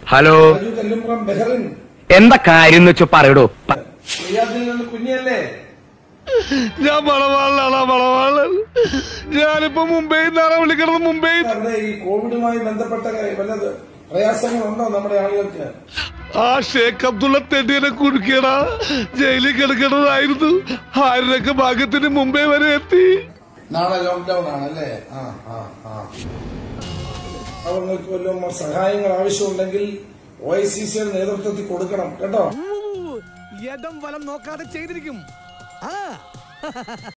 hello Raju Kallumpuram Bahrain എന്താ കാര്യം എന്ന് വെച്ചോ പറയടോ റിയാദിൽ നിന്ന് കുഞ്ഞല്ലേ ഞാൻ വളവാളാണ് വളവാളൻ ഞാനിപ്പോ മുംബൈ നിന്നാണ് വിളിക്കണത് മുംബൈ അവിടെ ഈ കോവിഡുമായി ബന്ധപ്പെട്ട കാര്യം വല്ലത് പ്രയാസങ്ങളുണ്ടോ നമ്മുടെ ആളുകൾക്ക് ആ ഷേഖ് അബ്ദുള്ള തെണ്ടിയനെ കുടുക്കിയടാ ജയിലിൽ കിടക്കണതായിരുന്നു ആയിരൊക്കെ ഭാഗ്യത്തിന് മുംബൈ വരെ എത്തി നാളെ ലോക്ക്ഡൌൺ ആണല്ലേ ആ ആ ആ അവർക്ക് വല്ലതും സഹായങ്ങൾ ആവശ്യമുണ്ടെങ്കിൽ ഒ ഐ സി സിയുടെ നേതൃത്വത്തിൽ കൊടുക്കണം കേട്ടോ ഇടം വലം നോക്കാതെ ചെയ്തിരിക്കും ആ